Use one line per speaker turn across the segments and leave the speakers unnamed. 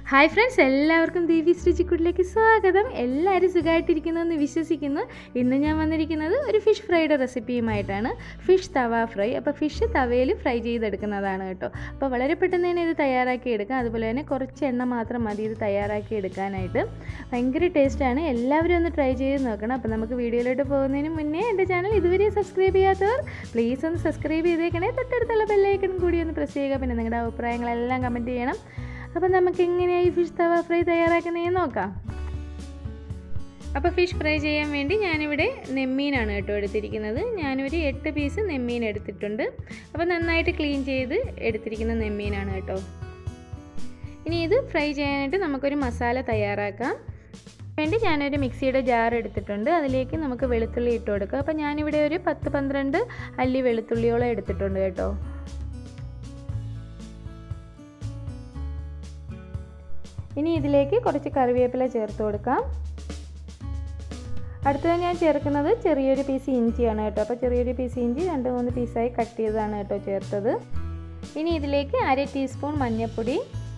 hi friends എല്ലാവർക്കും ദീപി രുചിക്കുട്ടിലേക്ക് സ്വാഗതം എല്ലാവരും സുഖമായിട്ടിരിക്കുന്നെന്ന് വിശ്വസിക്കുന്നു ഇന്ന് ഞാൻ വന്നിരിക്കുന്നത് ഒരു ഫിഷ് ഫ്രൈയുടെ റെസിപ്പിയുമായിട്ടാണ് ഫിഷ് തവ ഫ്രൈ അപ്പോൾ ഫിഷ് തവയിൽ ഫ്രൈ ചെയ്തെടുക്കുന്നതാണ് കേട്ടോ അപ്പോൾ വളരെ പെട്ടെന്ന് തന്നെ ഇത് തയ്യാറാക്കി എടുക്കാം അതുപോലെ തന്നെ കുറച്ച് എണ്ണ മാത്രം മതി ഇത് തയ്യാറാക്കി എടുക്കാനായിട്ട് ഭയങ്കര ടേസ്റ്റാണ് എല്ലാവരും ഒന്ന് ട്രൈ ചെയ്ത് നോക്കണം അപ്പോൾ നമുക്ക് വീഡിയോയിലോട്ട് പോകുന്നതിന് മുന്നേ എൻ്റെ ചാനൽ ഇതുവരെ സബ്സ്ക്രൈബ് ചെയ്യാത്തവർ പ്ലീസ് ഒന്ന് സബ്സ്ക്രൈബ് ചെയ്തേക്കണേ തൊട്ടടുത്തുള്ള ബെല്ലൈക്കൺ കൂടി ഒന്ന് പ്രസ് ചെയ്യുക പിന്നെ നിങ്ങളുടെ അഭിപ്രായങ്ങളെല്ലാം കമൻറ്റ് ചെയ്യണം അപ്പോൾ നമുക്ക് എങ്ങനെയാണ് ഈ ഫിഷ് തവ ഫ്രൈ തയ്യാറാക്കുന്നതെന്ന് നോക്കാം അപ്പോൾ ഫിഷ് ഫ്രൈ ചെയ്യാൻ വേണ്ടി ഞാനിവിടെ നെമ്മീനാണ് കേട്ടോ എടുത്തിരിക്കുന്നത് ഞാനൊരു എട്ട് പീസ് നെമ്മീൻ എടുത്തിട്ടുണ്ട് അപ്പോൾ നന്നായിട്ട് ക്ലീൻ ചെയ്ത് എടുത്തിരിക്കുന്ന നെമ്മീനാണ് കേട്ടോ ഇനി ഇത് ഫ്രൈ ചെയ്യാനായിട്ട് നമുക്കൊരു മസാല തയ്യാറാക്കാം വേണ്ടി ഞാനൊരു മിക്സിയുടെ ജാർ എടുത്തിട്ടുണ്ട് അതിലേക്ക് നമുക്ക് വെളുത്തുള്ളി ഇട്ട് കൊടുക്കുക അപ്പോൾ ഞാനിവിടെ ഒരു പത്ത് പന്ത്രണ്ട് അല്ലി വെളുത്തുള്ളിയോളം എടുത്തിട്ടുണ്ട് കേട്ടോ ഇനി ഇതിലേക്ക് കുറച്ച് കറിവേപ്പില ചേർത്ത് കൊടുക്കാം അടുത്തത് ഞാൻ ചേർക്കുന്നത് ചെറിയൊരു പീസ് ഇഞ്ചിയാണ് കേട്ടോ അപ്പോൾ ചെറിയൊരു പീസ് ഇഞ്ചി രണ്ട് മൂന്ന് പീസായി കട്ട് ചെയ്തതാണ് കേട്ടോ ചേർത്തത് ഇനി ഇതിലേക്ക് അര ടീസ്പൂൺ മഞ്ഞൾപ്പൊടി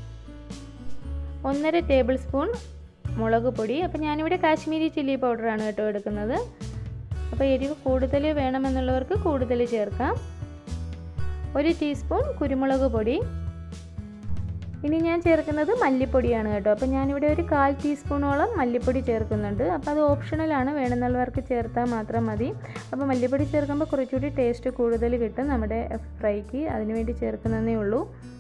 ഒന്നര ടേബിൾ സ്പൂൺ മുളക് പൊടി അപ്പോൾ ഞാനിവിടെ കാശ്മീരി ചില്ലി പൗഡറാണ് കേട്ടോ എടുക്കുന്നത് അപ്പോൾ എരിവ് കൂടുതൽ വേണമെന്നുള്ളവർക്ക് കൂടുതൽ ചേർക്കാം ഒരു ടീസ്പൂൺ കുരുമുളക് പൊടി ഇനി ഞാൻ ചേർക്കുന്നത് മല്ലിപ്പൊടിയാണ് കേട്ടോ അപ്പോൾ ഞാനിവിടെ ഒരു കാൽ ടീസ്പൂണോളം മല്ലിപ്പൊടി ചേർക്കുന്നുണ്ട് അപ്പോൾ അത് ഓപ്ഷണലാണ് വേണമെന്നുള്ളവർക്ക് ചേർത്താൽ മാത്രം മതി അപ്പോൾ മല്ലിപ്പൊടി ചേർക്കുമ്പോൾ കുറച്ചുകൂടി ടേസ്റ്റ് കൂടുതൽ കിട്ടും നമ്മുടെ ഫ്രൈക്ക് അതിനുവേണ്ടി ചേർക്കുന്നതേ ഉള്ളൂ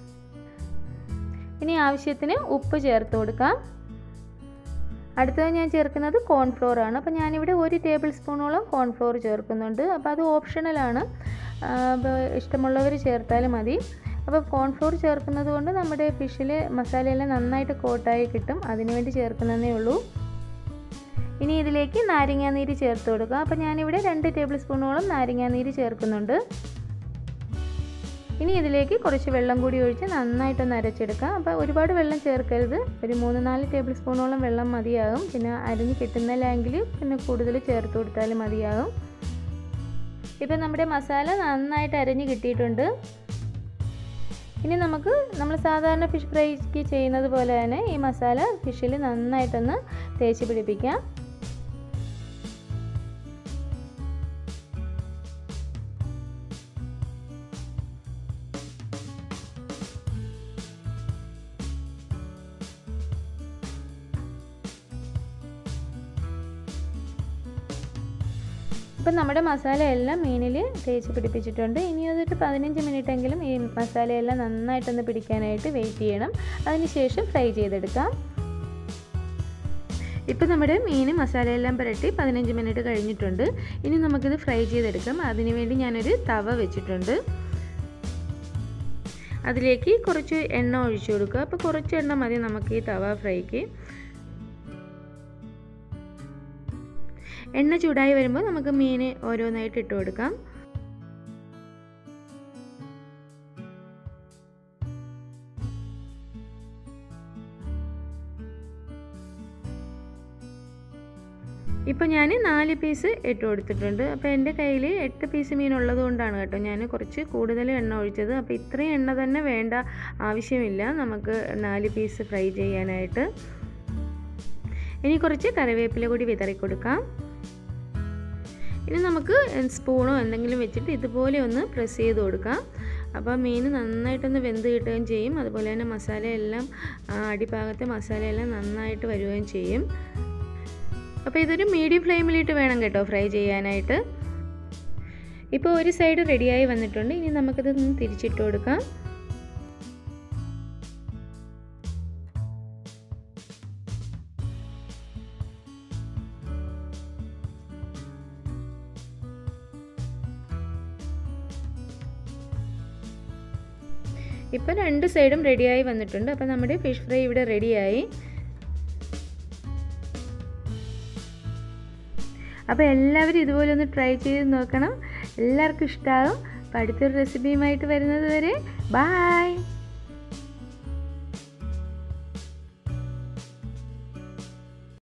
ഇനി ആവശ്യത്തിന് ഉപ്പ് ചേർത്ത് കൊടുക്കാം അടുത്തത് ഞാൻ ചേർക്കുന്നത് കോൺഫ്ലോർ ആണ് അപ്പോൾ ഞാനിവിടെ ഒരു ടേബിൾ സ്പൂണോളം കോൺഫ്ലോർ ചേർക്കുന്നുണ്ട് അപ്പോൾ അത് ഓപ്ഷണലാണ് ഇഷ്ടമുള്ളവർ ചേർത്താലും മതി അപ്പോൾ കോൺഫ്ലോർ ചേർക്കുന്നത് കൊണ്ട് നമ്മുടെ ഫിഷിൽ മസാലയെല്ലാം നന്നായിട്ട് കോട്ടായി കിട്ടും അതിനുവേണ്ടി ചേർക്കുന്നതേ ഉള്ളൂ ഇനി ഇതിലേക്ക് നാരങ്ങാനീര് ചേർത്ത് കൊടുക്കുക അപ്പോൾ ഞാനിവിടെ രണ്ട് ടേബിൾ സ്പൂണോളം നാരങ്ങാനീര് ചേർക്കുന്നുണ്ട് ഇനി ഇതിലേക്ക് കുറച്ച് വെള്ളം കൂടി ഒഴിച്ച് നന്നായിട്ടൊന്ന് അരച്ചെടുക്കാം അപ്പോൾ ഒരുപാട് വെള്ളം ചേർക്കരുത് ഒരു മൂന്ന് നാല് ടേബിൾ സ്പൂണോളം വെള്ളം മതിയാകും പിന്നെ അരിഞ്ഞ് കിട്ടുന്നില്ലെങ്കിൽ പിന്നെ കൂടുതൽ ചേർത്ത് കൊടുത്താലും മതിയാകും ഇപ്പം നമ്മുടെ മസാല നന്നായിട്ട് അരഞ്ഞ് കിട്ടിയിട്ടുണ്ട് ഇനി നമുക്ക് നമ്മൾ സാധാരണ ഫിഷ് ഫ്രൈക്ക് ചെയ്യുന്നത് പോലെ തന്നെ ഈ മസാല ഫിഷിൽ നന്നായിട്ടൊന്ന് തേച്ച് പിടിപ്പിക്കാം ഇപ്പം നമ്മുടെ മസാല എല്ലാം മീനിൽ തേച്ച് പിടിപ്പിച്ചിട്ടുണ്ട് ഇനി അതൊരു പതിനഞ്ച് മിനിറ്റെങ്കിലും ഈ മസാലയെല്ലാം നന്നായിട്ടൊന്ന് പിടിക്കാനായിട്ട് വെയിറ്റ് ചെയ്യണം അതിനുശേഷം ഫ്രൈ ചെയ്തെടുക്കാം ഇപ്പം നമ്മുടെ മീൻ മസാലയെല്ലാം പുരട്ടി പതിനഞ്ച് മിനിറ്റ് കഴിഞ്ഞിട്ടുണ്ട് ഇനി നമുക്കിത് ഫ്രൈ ചെയ്തെടുക്കാം അതിനുവേണ്ടി ഞാനൊരു തവ വെച്ചിട്ടുണ്ട് അതിലേക്ക് കുറച്ച് എണ്ണ ഒഴിച്ചു കൊടുക്കുക അപ്പോൾ കുറച്ച് എണ്ണ മതി നമുക്ക് ഈ തവ ഫ്രൈക്ക് എണ്ണ ചൂടായി വരുമ്പോൾ നമുക്ക് മീൻ ഓരോന്നായിട്ട് ഇട്ട് കൊടുക്കാം ഇപ്പോൾ ഞാൻ നാല് പീസ് ഇട്ട് കൊടുത്തിട്ടുണ്ട് അപ്പോൾ എൻ്റെ കയ്യിൽ എട്ട് പീസ് മീൻ ഉള്ളത് കൊണ്ടാണ് കേട്ടോ ഞാൻ കുറച്ച് കൂടുതൽ എണ്ണ ഒഴിച്ചത് അപ്പോൾ ഇത്രയും എണ്ണ തന്നെ വേണ്ട ആവശ്യമില്ല നമുക്ക് നാല് പീസ് ഫ്രൈ ചെയ്യാനായിട്ട് ഇനി കുറച്ച് കറിവേപ്പില കൂടി വിതറി കൊടുക്കാം ഇനി നമുക്ക് സ്പൂണോ എന്തെങ്കിലും വെച്ചിട്ട് ഇതുപോലെ ഒന്ന് പ്രസ് ചെയ്ത് കൊടുക്കാം അപ്പോൾ മീൻ നന്നായിട്ടൊന്ന് വെന്ത് കിട്ടുകയും ചെയ്യും അതുപോലെ തന്നെ മസാലയെല്ലാം അടിഭാഗത്തെ മസാലയെല്ലാം നന്നായിട്ട് വരികയും ചെയ്യും അപ്പോൾ ഇതൊരു മീഡിയം ഫ്ലെയിമിലിട്ട് വേണം കേട്ടോ ഫ്രൈ ചെയ്യാനായിട്ട് ഇപ്പോൾ ഒരു സൈഡ് റെഡിയായി വന്നിട്ടുണ്ട് ഇനി നമുക്കിതൊന്ന് തിരിച്ചിട്ട് കൊടുക്കാം ഇപ്പം രണ്ട് സൈഡും റെഡിയായി വന്നിട്ടുണ്ട് അപ്പോൾ നമ്മുടെ ഫിഷ് ഫ്രൈ ഇവിടെ റെഡിയായി അപ്പോൾ എല്ലാവരും ഇതുപോലെ ഒന്ന് ട്രൈ ചെയ്ത് നോക്കണം എല്ലാവർക്കും ഇഷ്ടമാകും അപ്പോൾ അടുത്തൊരു റെസിപ്പിയുമായിട്ട് വരുന്നത് വരെ ബായ്